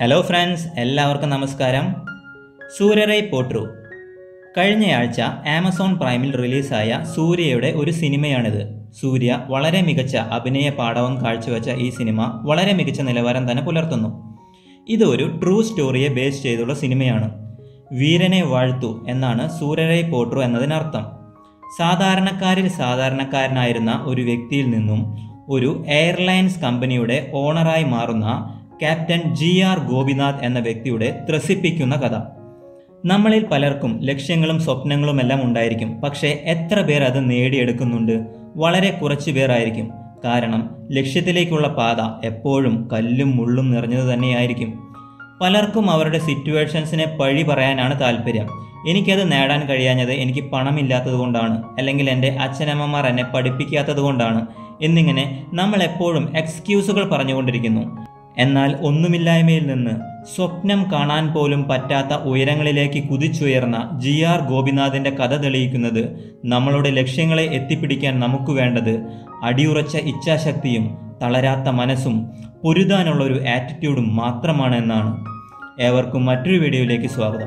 hello friends എല്ലാവർക്കും നമസ്കാരം സൂര്യറൈ പോട്രു കഴിഞ്ഞയാഴ്ച ആമസോൺ പ്രൈമിൽ റിലീസായ സൂര്യയുടെ ഒരു സിനിമയാണിത് സൂര്യ വളരെ മികച്ച അഭിനയ പാഠവും കാഴ്ചവെച്ച ഈ സിനിമ വളരെ മികച്ച നിലവാരം തന്നെ പുലർത്തുന്നു ഇതൊരു ട്രൂ സ്റ്റോറിയെ ബേസ് ചെയ്തുള്ള സിനിമയാണ് വീരനെ വാഴ്ത്തു എന്നാണ് സൂര്യറൈ പോട്രു എന്നതിനർത്ഥം സാധാരണക്കാരിൽ സാധാരണക്കാരനായിരുന്ന ഒരു വ്യക്തിയിൽ നിന്നും ഒരു എയർലൈൻസ് കമ്പനിയുടെ ഓണറായി മാറുന്ന ക്യാപ്റ്റൻ ജി ആർ ഗോപിനാഥ് എന്ന വ്യക്തിയുടെ ത്രസിപ്പിക്കുന്ന കഥ നമ്മളിൽ പലർക്കും ലക്ഷ്യങ്ങളും സ്വപ്നങ്ങളും എല്ലാം ഉണ്ടായിരിക്കും പക്ഷേ എത്ര പേർ അത് നേടിയെടുക്കുന്നുണ്ട് വളരെ കുറച്ച് പേരായിരിക്കും കാരണം ലക്ഷ്യത്തിലേക്കുള്ള പാത എപ്പോഴും കല്ലും മുള്ളും നിറഞ്ഞത് തന്നെയായിരിക്കും പലർക്കും അവരുടെ സിറ്റുവേഷൻസിനെ പഴി പറയാനാണ് താല്പര്യം എനിക്കത് നേടാൻ കഴിയാഞ്ഞത് എനിക്ക് പണമില്ലാത്തത് കൊണ്ടാണ് അല്ലെങ്കിൽ എൻ്റെ അച്ഛനമ്മമാർ എന്നെ പഠിപ്പിക്കാത്തത് കൊണ്ടാണ് എന്നിങ്ങനെ നമ്മൾ എപ്പോഴും എക്സ്ക്യൂസുകൾ പറഞ്ഞുകൊണ്ടിരിക്കുന്നു എന്നാൽ ഒന്നുമില്ലായ്മയിൽ നിന്ന് സ്വപ്നം കാണാൻ പോലും പറ്റാത്ത ഉയരങ്ങളിലേക്ക് കുതിച്ചുയർന്ന ജി ആർ ഗോപിനാഥിൻ്റെ കഥ തെളിയിക്കുന്നത് നമ്മളുടെ ലക്ഷ്യങ്ങളെ എത്തിപ്പിടിക്കാൻ നമുക്ക് വേണ്ടത് അടിയുറച്ച ഇച്ഛാശക്തിയും തളരാത്ത മനസ്സും പൊരുതാനുള്ള ഒരു ആറ്റിറ്റ്യൂഡും മാത്രമാണ് എന്നാണ് ഏവർക്കും മറ്റൊരു വീഡിയോയിലേക്ക് സ്വാഗതം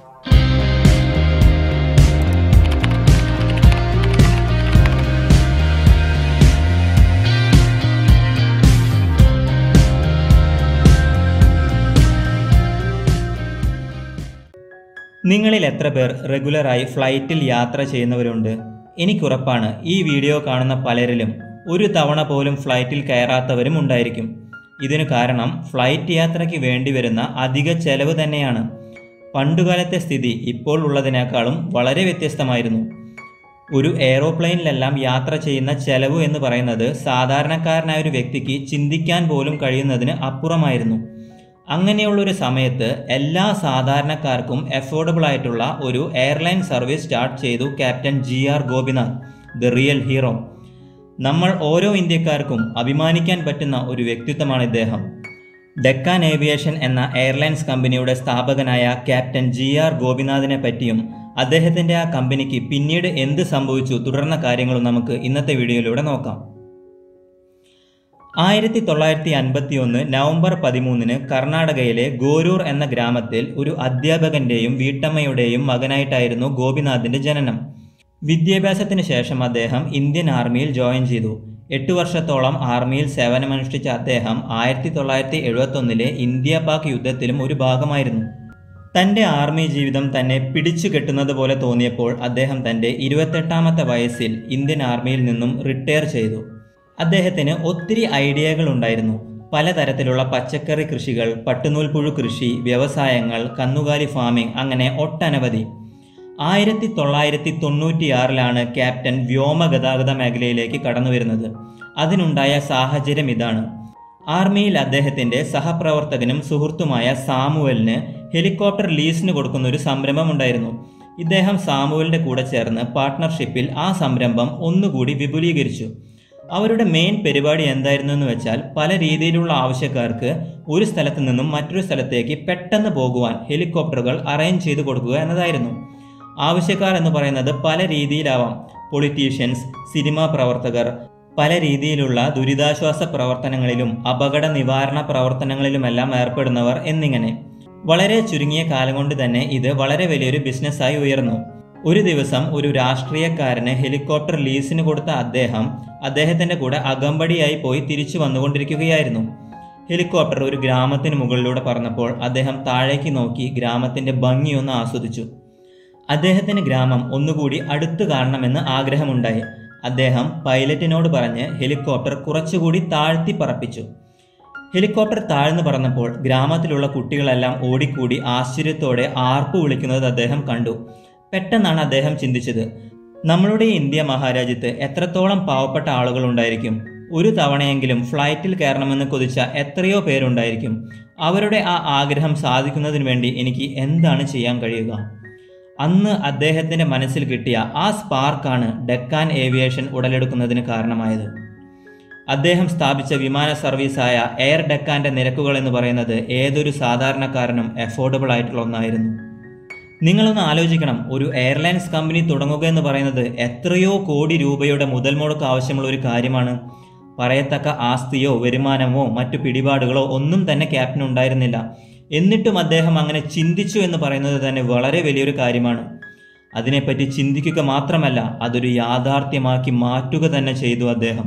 നിങ്ങളിൽ എത്ര പേർ റെഗുലറായി ഫ്ലൈറ്റിൽ യാത്ര ചെയ്യുന്നവരുണ്ട് എനിക്കുറപ്പാണ് ഈ വീഡിയോ കാണുന്ന പലരിലും ഒരു തവണ പോലും ഫ്ലൈറ്റിൽ കയറാത്തവരും ഉണ്ടായിരിക്കും ഇതിനു കാരണം ഫ്ലൈറ്റ് യാത്രയ്ക്ക് വേണ്ടി വരുന്ന അധിക ചെലവ് തന്നെയാണ് പണ്ടുകാലത്തെ സ്ഥിതി ഇപ്പോൾ ഉള്ളതിനേക്കാളും വളരെ വ്യത്യസ്തമായിരുന്നു ഒരു എയ്റോപ്ലെയിനിലെല്ലാം യാത്ര ചെയ്യുന്ന ചെലവ് എന്ന് പറയുന്നത് സാധാരണക്കാരനായ ഒരു വ്യക്തിക്ക് ചിന്തിക്കാൻ പോലും കഴിയുന്നതിന് അപ്പുറമായിരുന്നു അങ്ങനെയുള്ളൊരു സമയത്ത് എല്ലാ സാധാരണക്കാർക്കും അഫോർഡബിൾ ആയിട്ടുള്ള ഒരു എയർലൈൻ സർവീസ് സ്റ്റാർട്ട് ചെയ്തു captain G R Gopinath the real hero നമ്മൾ ഓരോ ഇന്ത്യക്കാർക്കും അഭിമാനിക്കാൻ പറ്റുന്ന ഒരു വ്യക്തിത്വമാണ് ഇദ്ദേഹം ഡെക്കാൻ ഏവിയേഷൻ എന്ന എയർലൈൻസ് കമ്പനിയുടെ സ്ഥാപകനായ ക്യാപ്റ്റൻ ജി ആർ ഗോപിനാഥിനെ പറ്റിയും അദ്ദേഹത്തിൻ്റെ ആ കമ്പനിക്ക് പിന്നീട് എന്ത് സംഭവിച്ചു തുടർന്ന കാര്യങ്ങളും നമുക്ക് ഇന്നത്തെ വീഡിയോയിലൂടെ നോക്കാം ആയിരത്തി തൊള്ളായിരത്തി അൻപത്തി ഒന്ന് നവംബർ പതിമൂന്നിന് കർണാടകയിലെ ഗോരൂർ എന്ന ഗ്രാമത്തിൽ ഒരു അധ്യാപകന്റെയും വീട്ടമ്മയുടെയും മകനായിട്ടായിരുന്നു ഗോപിനാഥിന്റെ ജനനം വിദ്യാഭ്യാസത്തിന് ശേഷം അദ്ദേഹം ഇന്ത്യൻ ആർമിയിൽ ജോയിൻ ചെയ്തു എട്ട് വർഷത്തോളം ആർമിയിൽ സേവനമനുഷ്ഠിച്ച അദ്ദേഹം ആയിരത്തി തൊള്ളായിരത്തി എഴുപത്തൊന്നിലെ ഇന്ത്യ പാക് യുദ്ധത്തിലും ഒരു ഭാഗമായിരുന്നു തൻ്റെ ആർമി ജീവിതം തന്നെ പിടിച്ചു കെട്ടുന്നത് പോലെ തോന്നിയപ്പോൾ അദ്ദേഹം തൻ്റെ ഇരുപത്തെട്ടാമത്തെ വയസ്സിൽ ഇന്ത്യൻ ആർമിയിൽ നിന്നും റിട്ടയർ ചെയ്തു അദ്ദേഹത്തിന് ഒത്തിരി ഐഡിയകൾ ഉണ്ടായിരുന്നു പലതരത്തിലുള്ള പച്ചക്കറി കൃഷികൾ പട്ടുനൂൽപ്പുഴു കൃഷി വ്യവസായങ്ങൾ കന്നുകാലി ഫാമിംഗ് അങ്ങനെ ഒട്ടനവധി ആയിരത്തി തൊള്ളായിരത്തി തൊണ്ണൂറ്റിയാറിലാണ് ക്യാപ്റ്റൻ വ്യോമഗതാഗത മേഖലയിലേക്ക് കടന്നു വരുന്നത് അതിനുണ്ടായ സാഹചര്യം ഇതാണ് ആർമിയിൽ അദ്ദേഹത്തിന്റെ സഹപ്രവർത്തകനും സുഹൃത്തുമായ സാമുവലിന് ഹെലികോപ്റ്റർ ലീസിന് കൊടുക്കുന്ന ഒരു സംരംഭം ഉണ്ടായിരുന്നു ഇദ്ദേഹം സാമുവലിന്റെ കൂടെ ചേർന്ന് പാർട്ട്ണർഷിപ്പിൽ ആ സംരംഭം ഒന്നുകൂടി വിപുലീകരിച്ചു അവരുടെ മെയിൻ പരിപാടി എന്തായിരുന്നു എന്ന് വെച്ചാൽ പല രീതിയിലുള്ള ആവശ്യക്കാർക്ക് ഒരു സ്ഥലത്ത് നിന്നും മറ്റൊരു സ്ഥലത്തേക്ക് പെട്ടെന്ന് പോകുവാൻ ഹെലികോപ്റ്ററുകൾ അറേഞ്ച് ചെയ്ത് കൊടുക്കുക എന്നതായിരുന്നു ആവശ്യക്കാർ എന്ന് പറയുന്നത് പല രീതിയിലാവാം പൊളിറ്റീഷ്യൻസ് സിനിമാ പ്രവർത്തകർ പല രീതിയിലുള്ള ദുരിതാശ്വാസ പ്രവർത്തനങ്ങളിലും അപകട നിവാരണ പ്രവർത്തനങ്ങളിലുമെല്ലാം ഏർപ്പെടുന്നവർ എന്നിങ്ങനെ വളരെ ചുരുങ്ങിയ കാലം കൊണ്ട് തന്നെ ഇത് വളരെ വലിയൊരു ബിസിനസ്സായി ഉയർന്നു ഒരു ദിവസം ഒരു രാഷ്ട്രീയക്കാരന് ഹെലികോപ്റ്റർ ലീസിന് കൊടുത്ത അദ്ദേഹം അദ്ദേഹത്തിന്റെ കൂടെ അകമ്പടിയായി പോയി തിരിച്ചു വന്നുകൊണ്ടിരിക്കുകയായിരുന്നു ഹെലികോപ്റ്റർ ഒരു ഗ്രാമത്തിന് മുകളിലൂടെ പറന്നപ്പോൾ അദ്ദേഹം താഴേക്ക് നോക്കി ഗ്രാമത്തിന്റെ ഭംഗിയൊന്ന് ആസ്വദിച്ചു അദ്ദേഹത്തിന് ഗ്രാമം ഒന്നുകൂടി അടുത്തു കാണണമെന്ന് ആഗ്രഹമുണ്ടായി അദ്ദേഹം പൈലറ്റിനോട് പറഞ്ഞ് ഹെലികോപ്റ്റർ കുറച്ചുകൂടി താഴ്ത്തി പറപ്പിച്ചു ഹെലികോപ്റ്റർ താഴ്ന്നു പറന്നപ്പോൾ ഗ്രാമത്തിലുള്ള കുട്ടികളെല്ലാം ഓടിക്കൂടി ആശ്ചര്യത്തോടെ ആർപ്പ് വിളിക്കുന്നത് അദ്ദേഹം കണ്ടു പെട്ടെന്നാണ് അദ്ദേഹം ചിന്തിച്ചത് നമ്മളുടെ ഇന്ത്യ മഹാരാജ്യത്ത് എത്രത്തോളം പാവപ്പെട്ട ആളുകൾ ഉണ്ടായിരിക്കും ഒരു തവണയെങ്കിലും ഫ്ലൈറ്റിൽ കയറണമെന്ന് കൊതിച്ച എത്രയോ പേരുണ്ടായിരിക്കും അവരുടെ ആ ആഗ്രഹം സാധിക്കുന്നതിന് വേണ്ടി എനിക്ക് എന്താണ് ചെയ്യാൻ കഴിയുക അന്ന് അദ്ദേഹത്തിന്റെ മനസ്സിൽ കിട്ടിയ ആ സ്പാർക്കാണ് ഡെക്കാൻ ഏവിയേഷൻ ഉടലെടുക്കുന്നതിന് കാരണമായത് അദ്ദേഹം സ്ഥാപിച്ച വിമാന സർവീസായ എയർ ഡെക്കാന്റെ നിരക്കുകൾ എന്ന് പറയുന്നത് ഏതൊരു സാധാരണക്കാരനും അഫോർഡബിൾ ആയിട്ടുള്ള ഒന്നായിരുന്നു നിങ്ങളൊന്ന് ആലോചിക്കണം ഒരു എയർലൈൻസ് കമ്പനി തുടങ്ങുക എന്ന് പറയുന്നത് എത്രയോ കോടി രൂപയുടെ മുതൽ മുടക്ക് ആവശ്യമുള്ള ഒരു കാര്യമാണ് പറയത്തക്ക ആസ്തിയോ വരുമാനമോ മറ്റു പിടിപാടുകളോ ഒന്നും തന്നെ ക്യാപ്റ്റന് ഉണ്ടായിരുന്നില്ല എന്നിട്ടും അദ്ദേഹം അങ്ങനെ ചിന്തിച്ചു എന്ന് പറയുന്നത് തന്നെ വളരെ വലിയൊരു കാര്യമാണ് അതിനെപ്പറ്റി ചിന്തിക്കുക മാത്രമല്ല അതൊരു യാഥാർത്ഥ്യമാക്കി മാറ്റുക തന്നെ ചെയ്തു അദ്ദേഹം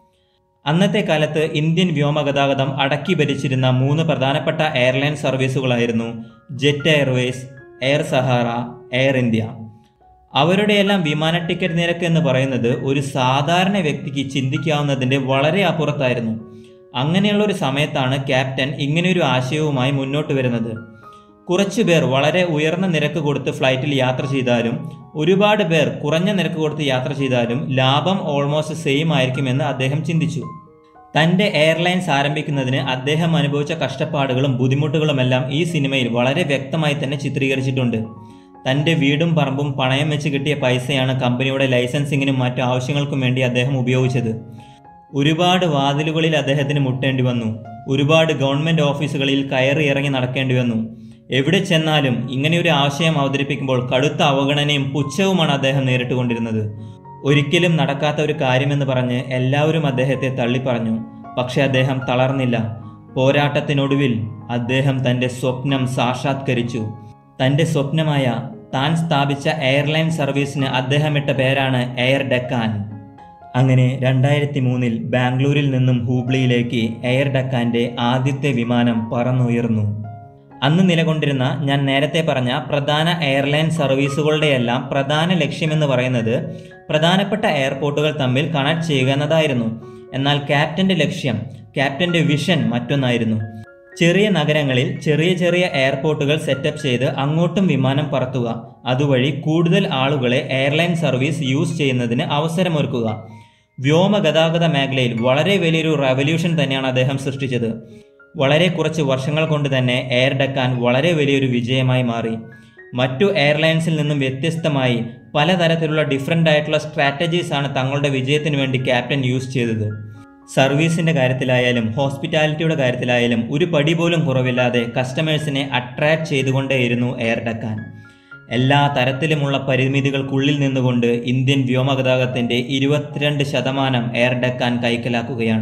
അന്നത്തെ കാലത്ത് ഇന്ത്യൻ വ്യോമഗതാഗതം അടക്കി ഭരിച്ചിരുന്ന മൂന്ന് പ്രധാനപ്പെട്ട എയർലൈൻ സർവീസുകളായിരുന്നു Jet Airways Air Sahara Air India അവരുടെയെല്ലാം വിമാന ടിക്കറ്റ് നിരക്ക് എന്ന് പറയുന്നത് ഒരു സാധാരണ വ്യക്തിക്ക് ചിന്തിക്കാവുന്നതിൻ്റെ വളരെ അപ്പുറത്തായിരുന്നു അങ്ങനെയുള്ള ഒരു സമയത്താണ് ക്യാപ്റ്റൻ ഇങ്ങനെയൊരു ആശയവുമായി മുന്നോട്ട് വരുന്നത് കുറച്ചു പേർ വളരെ ഉയർന്ന നിരക്ക് കൊടുത്ത് ഫ്ലൈറ്റിൽ യാത്ര ചെയ്താലും ഒരുപാട് പേർ കുറഞ്ഞ നിരക്ക് കൊടുത്ത് യാത്ര ചെയ്താലും ലാഭം ഓൾമോസ്റ്റ് സെയിം ആയിരിക്കുമെന്ന് അദ്ദേഹം ചിന്തിച്ചു തൻ്റെ എയർലൈൻസ് ആരംഭിക്കുന്നതിന് അദ്ദേഹം അനുഭവിച്ച കഷ്ടപ്പാടുകളും ബുദ്ധിമുട്ടുകളുമെല്ലാം ഈ സിനിമയിൽ വളരെ വ്യക്തമായി തന്നെ ചിത്രീകരിച്ചിട്ടുണ്ട് തൻ്റെ വീടും പറമ്പും പണയം വെച്ച് കിട്ടിയ പൈസയാണ് കമ്പനിയുടെ ലൈസൻസിങ്ങിനും മറ്റു ആവശ്യങ്ങൾക്കും വേണ്ടി അദ്ദേഹം ഉപയോഗിച്ചത് ഒരുപാട് വാതിലുകളിൽ അദ്ദേഹത്തിന് മുട്ടേണ്ടി വന്നു ഒരുപാട് ഗവൺമെൻറ് ഓഫീസുകളിൽ കയറി ഇറങ്ങി നടക്കേണ്ടി വന്നു എവിടെ ചെന്നാലും ഇങ്ങനെയൊരു ആശയം അവതരിപ്പിക്കുമ്പോൾ കടുത്ത അവഗണനയും പുച്ഛവുമാണ് അദ്ദേഹം നേരിട്ടുകൊണ്ടിരുന്നത് ഒരിക്കലും നടക്കാത്ത ഒരു കാര്യമെന്ന് പറഞ്ഞ് എല്ലാവരും അദ്ദേഹത്തെ തള്ളിപ്പറഞ്ഞു പക്ഷെ അദ്ദേഹം തളർന്നില്ല പോരാട്ടത്തിനൊടുവിൽ അദ്ദേഹം തൻ്റെ സ്വപ്നം സാക്ഷാത്കരിച്ചു തൻ്റെ സ്വപ്നമായ താൻ സ്ഥാപിച്ച എയർലൈൻ സർവീസിന് അദ്ദേഹം ഇട്ട പേരാണ് എയർ ഡക്കാൻ അങ്ങനെ രണ്ടായിരത്തി മൂന്നിൽ ബാംഗ്ലൂരിൽ നിന്നും ഹൂബ്ലിയിലേക്ക് എയർ ഡക്കാന്റെ ആദ്യത്തെ വിമാനം പറന്നുയർന്നു അന്ന് നിലകൊണ്ടിരുന്ന ഞാൻ നേരത്തെ പറഞ്ഞ പ്രധാന എയർലൈൻ സർവീസുകളുടെയെല്ലാം പ്രധാന ലക്ഷ്യമെന്ന് പറയുന്നത് പ്രധാനപ്പെട്ട എയർപോർട്ടുകൾ തമ്മിൽ കണക്ട് ചെയ്യുക എന്നതായിരുന്നു എന്നാൽ ക്യാപ്റ്റന്റെ ലക്ഷ്യം ക്യാപ്റ്റന്റെ വിഷൻ മറ്റൊന്നായിരുന്നു ചെറിയ നഗരങ്ങളിൽ ചെറിയ ചെറിയ എയർപോർട്ടുകൾ സെറ്റപ്പ് ചെയ്ത് അങ്ങോട്ടും വിമാനം പറത്തുക അതുവഴി കൂടുതൽ ആളുകളെ എയർലൈൻ സർവീസ് യൂസ് ചെയ്യുന്നതിന് അവസരമൊരുക്കുക വ്യോമ ഗതാഗത മേഖലയിൽ വളരെ വലിയൊരു റവല്യൂഷൻ തന്നെയാണ് അദ്ദേഹം സൃഷ്ടിച്ചത് വളരെ കുറച്ച് വർഷങ്ങൾ കൊണ്ട് തന്നെ എയർ ഡക്കാൻ വളരെ വലിയൊരു വിജയമായി മാറി മറ്റു എയർലൈൻസിൽ നിന്നും വ്യത്യസ്തമായി പലതരത്തിലുള്ള ഡിഫറെൻ്റ് ആയിട്ടുള്ള സ്ട്രാറ്റജീസ് ആണ് തങ്ങളുടെ വിജയത്തിന് വേണ്ടി ക്യാപ്റ്റൻ യൂസ് ചെയ്തത് സർവീസിൻ്റെ കാര്യത്തിലായാലും ഹോസ്പിറ്റാലിറ്റിയുടെ കാര്യത്തിലായാലും ഒരു പടി പോലും കുറവില്ലാതെ കസ്റ്റമേഴ്സിനെ അട്രാക്ട് ചെയ്തുകൊണ്ടേയിരുന്നു എയർ ഡക്കാൻ എല്ലാ തരത്തിലുമുള്ള പരിമിതികൾക്കുള്ളിൽ നിന്നുകൊണ്ട് ഇന്ത്യൻ വ്യോമഗതാഗതത്തിൻ്റെ ഇരുപത്തിരണ്ട് ശതമാനം എയർ ഡക്കാൻ കൈക്കലാക്കുകയാണ്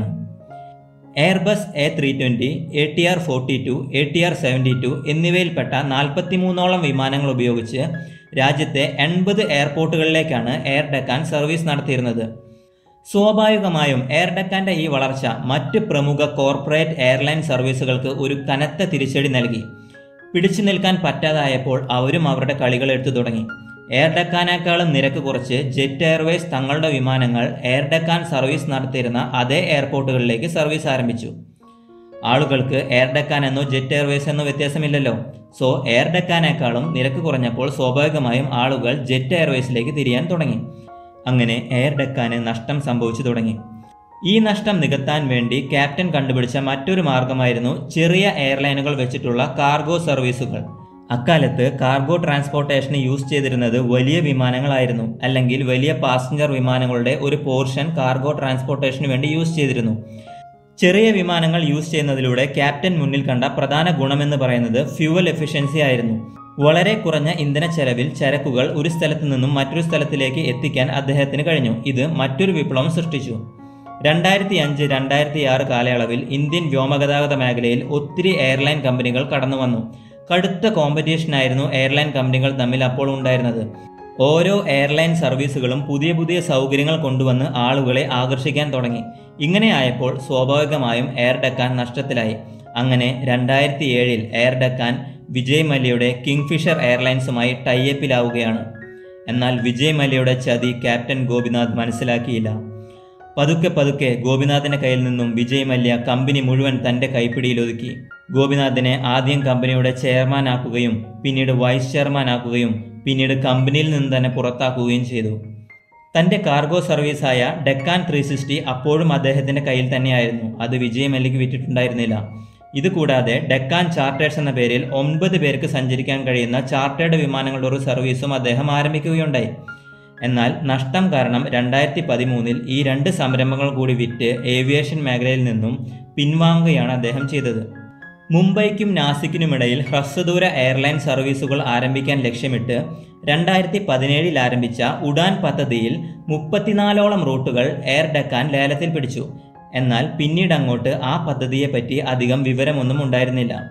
Airbus A three twenty A T R forty two A T R seventy two എന്നിവയിൽപ്പെട്ട നാൽപ്പത്തിമൂന്നോളം വിമാനങ്ങൾ ഉപയോഗിച്ച് രാജ്യത്തെ എൺപത് എയർപോർട്ടുകളിലേക്കാണ് എയർ ഡക്കാൻ സർവീസ് നടത്തിയിരുന്നത് സ്വാഭാവികമായും എയർ ഡക്കാന്റെ ഈ വളർച്ച മറ്റ് പ്രമുഖ കോർപ്പറേറ്റ് എയർലൈൻ സർവീസുകൾക്ക് ഒരു കനത്ത തിരിച്ചടി നൽകി പിടിച്ചു നിൽക്കാൻ പറ്റാതായപ്പോൾ അവരും അവരുടെ കളികൾ എടുത്തു തുടങ്ങി എയർ ഡക്കാനേക്കാളും നിരക്ക് കുറച്ച് ജെറ്റ് എയർവേസ് തങ്ങളുടെ വിമാനങ്ങൾ എയർ ഡക്കാൻ സർവീസ് നടത്തിയിരുന്ന അതേ എയർപോർട്ടുകളിലേക്ക് സർവീസ് ആരംഭിച്ചു ആളുകൾക്ക് എയർ ഡക്കാൻ എന്നോ ജെറ്റ് എയർവേസ് എന്നോ വ്യത്യാസമില്ലല്ലോ സോ എയർ ഡക്കാനേക്കാളും നിരക്ക് കുറഞ്ഞപ്പോൾ സ്വാഭാവികമായും ആളുകൾ ജെറ്റ് എയർവേസിലേക്ക് തിരിയാൻ തുടങ്ങി അങ്ങനെ എയർ ഡക്കാന് നഷ്ടം സംഭവിച്ചു തുടങ്ങി ഈ നഷ്ടം നികത്താൻ വേണ്ടി ക്യാപ്റ്റൻ കണ്ടുപിടിച്ച മറ്റൊരു മാർഗമായിരുന്നു ചെറിയ എയർലൈനുകൾ വെച്ചിട്ടുള്ള കാർഗോ സർവീസുകൾ അക്കാലത്ത് കാർഗോ ട്രാൻസ്പോർട്ടേഷന് യൂസ് ചെയ്തിരുന്നത് വലിയ വിമാനങ്ങളായിരുന്നു അല്ലെങ്കിൽ വലിയ പാസഞ്ചർ വിമാനങ്ങളുടെ ഒരു പോർഷൻ കാർഗോ ട്രാൻസ്പോർട്ടേഷന് വേണ്ടി യൂസ് ചെയ്തിരുന്നു ചെറിയ വിമാനങ്ങൾ യൂസ് ചെയ്യുന്നതിലൂടെ ക്യാപ്റ്റൻ മുന്നിൽ കണ്ട പ്രധാന ഗുണമെന്ന് പറയുന്നത് ഫ്യൂവൽ എഫിഷ്യൻസി ആയിരുന്നു വളരെ കുറഞ്ഞ ഇന്ധന ചെലവിൽ ചരക്കുകൾ ഒരു സ്ഥലത്ത് നിന്നും മറ്റൊരു സ്ഥലത്തിലേക്ക് എത്തിക്കാൻ അദ്ദേഹത്തിന് കഴിഞ്ഞു ഇത് മറ്റൊരു വിപ്ലവം സൃഷ്ടിച്ചു രണ്ടായിരത്തി അഞ്ച് രണ്ടായിരത്തി ആറ് കാലയളവിൽ ഇന്ത്യൻ വ്യോമഗതാഗത മേഖലയിൽ ഒത്തിരി എയർലൈൻ കമ്പനികൾ കടന്നു വന്നു കടുത്ത കോമ്പറ്റീഷനായിരുന്നു എയർലൈൻ കമ്പനികൾ തമ്മിൽ അപ്പോൾ ഉണ്ടായിരുന്നത് ഓരോ എയർലൈൻ സർവീസുകളും പുതിയ പുതിയ സൗകര്യങ്ങൾ കൊണ്ടുവന്ന് ആളുകളെ ആകർഷിക്കാൻ തുടങ്ങി ഇങ്ങനെയായപ്പോൾ സ്വാഭാവികമായും എയർ ഡക്കാൻ നഷ്ടത്തിലായി അങ്ങനെ രണ്ടായിരത്തി ഏഴിൽ എയർ ഡക്കാൻ വിജയ് മല്യയുടെ കിങ്ഫിഷർ എയർലൈൻസുമായി ടൈയപ്പിലാവുകയാണ് എന്നാൽ വിജയ് മല്യയുടെ ചതി ക്യാപ്റ്റൻ ഗോപിനാഥ് മനസ്സിലാക്കിയില്ല പതുക്കെ പതുക്കെ ഗോപിനാഥിന്റെ കയ്യിൽ നിന്നും വിജയ് മല്യ കമ്പനി മുഴുവൻ തന്റെ കൈപ്പിടിയിൽ ഒതുക്കി ഗോപിനാഥിനെ ആദ്യം കമ്പനിയുടെ ചെയർമാൻ ആക്കുകയും പിന്നീട് വൈസ് ചെയർമാൻ ആക്കുകയും പിന്നീട് കമ്പനിയിൽ നിന്ന് തന്നെ പുറത്താക്കുകയും ചെയ്തു തന്റെ കാർഗോ സർവീസായ ഡെക്കാൻ ത്രീ സിക്സ്റ്റി അപ്പോഴും അദ്ദേഹത്തിന്റെ കയ്യിൽ തന്നെയായിരുന്നു അത് വിജയ് മല്യക്ക് വിറ്റിട്ടുണ്ടായിരുന്നില്ല ഇതുകൂടാതെ ഡെക്കാൻ ചാർട്ടേഴ്സ് എന്ന പേരിൽ ഒൻപത് പേർക്ക് സഞ്ചരിക്കാൻ കഴിയുന്ന ചാർട്ടേഡ് വിമാനങ്ങളുടെ ഒരു സർവീസും അദ്ദേഹം ആരംഭിക്കുകയുണ്ടായി എന്നാൽ നഷ്ടം കാരണം രണ്ടായിരത്തി പതിമൂന്നിൽ ഈ രണ്ട് സംരംഭങ്ങൾ കൂടി വിറ്റ് ഏവിയേഷൻ മേഖലയിൽ നിന്നും പിൻവാങ്ങുകയാണ് അദ്ദേഹം ചെയ്തത് മുംബൈക്കും നാസിക്കിനുമിടയിൽ ഹ്രസ്വദൂര എയർലൈൻ സർവീസുകൾ ആരംഭിക്കാൻ ലക്ഷ്യമിട്ട് രണ്ടായിരത്തി പതിനേഴിൽ ആരംഭിച്ച ഉഡാൻ പദ്ധതിയിൽ മുപ്പത്തിനാലോളം റൂട്ടുകൾ എയർ ഡക്കാൻ ലേലത്തിൽ പിടിച്ചു എന്നാൽ പിന്നീട് അങ്ങോട്ട് ആ പദ്ധതിയെപ്പറ്റി അധികം വിവരമൊന്നും ഉണ്ടായിരുന്നില്ല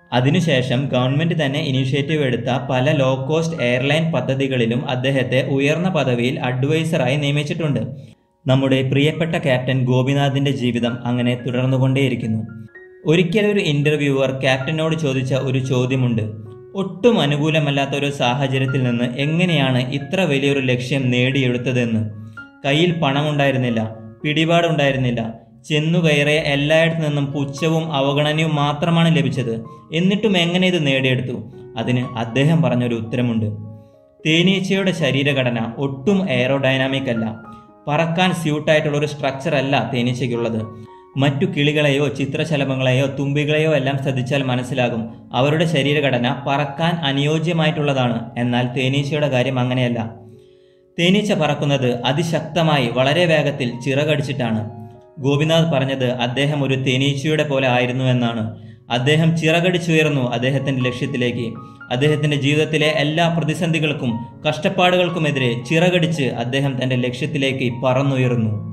അതിനുശേഷം ഗവൺമെന്റ് തന്നെ ഇനിഷ്യേറ്റീവ് എടുത്ത പല ലോ കോസ്റ്റ് എയർലൈൻ പദ്ധതികളിലും അദ്ദേഹത്തെ ഉയർന്ന പദവിയിൽ അഡ്വൈസറായി നിയമിച്ചിട്ടുണ്ട് നമ്മുടെ പ്രിയപ്പെട്ട ക്യാപ്റ്റൻ ഗോപിനാഥിന്റെ ജീവിതം അങ്ങനെ തുടർന്നുകൊണ്ടേയിരിക്കുന്നു ഒരിക്കൽ ഒരു ഇന്റർവ്യൂവർ ക്യാപ്റ്റനോട് ചോദിച്ച ഒരു ചോദ്യമുണ്ട് ഒട്ടും അനുകൂലമല്ലാത്ത ഒരു സാഹചര്യത്തിൽ നിന്ന് എങ്ങനെയാണ് ഇത്ര വലിയൊരു ലക്ഷ്യം നേടിയെടുത്തതെന്ന് കയ്യിൽ പണമുണ്ടായിരുന്നില്ല പിടിപാടുണ്ടായിരുന്നില്ല ചെന്നു കയറിയ എല്ലായിടത്തു നിന്നും പുച്ഛവും അവഗണനയും മാത്രമാണ് ലഭിച്ചത് എന്നിട്ടും എങ്ങനെ ഇത് നേടിയെടുത്തു അതിന് അദ്ദേഹം പറഞ്ഞൊരു ഉത്തരമുണ്ട് തേനീച്ചയുടെ ശരീരഘടന ഒട്ടും എയറോഡൈനാമിക് അല്ല പറക്കാൻ സ്യൂട്ടായിട്ടുള്ള ഒരു സ്ട്രക്ചർ അല്ല തേനീച്ചയ്ക്കുള്ളത് മറ്റു കിളികളെയോ ചിത്രശലഭങ്ങളെയോ തുമ്പികളെയോ എല്ലാം ശ്രദ്ധിച്ചാൽ മനസ്സിലാകും അവരുടെ ശരീരഘടന പറക്കാൻ അനുയോജ്യമായിട്ടുള്ളതാണ് എന്നാൽ തേനീച്ചയുടെ കാര്യം അങ്ങനെയല്ല തേനീച്ച പറക്കുന്നത് അതിശക്തമായി വളരെ വേഗത്തിൽ ചിറകടിച്ചിട്ടാണ് ഗോപിനാഥ് പറഞ്ഞത് അദ്ദേഹം ഒരു തേനീച്ചയുടെ പോലെ ആയിരുന്നു എന്നാണ് അദ്ദേഹം ചിറകടിച്ചുയർന്നു അദ്ദേഹത്തിന്റെ ലക്ഷ്യത്തിലേക്ക് അദ്ദേഹത്തിന്റെ ജീവിതത്തിലെ എല്ലാ പ്രതിസന്ധികൾക്കും കഷ്ടപ്പാടുകൾക്കുമെതിരെ ചിറകടിച്ച് അദ്ദേഹം തന്റെ ലക്ഷ്യത്തിലേക്ക് പറന്നുയർന്നു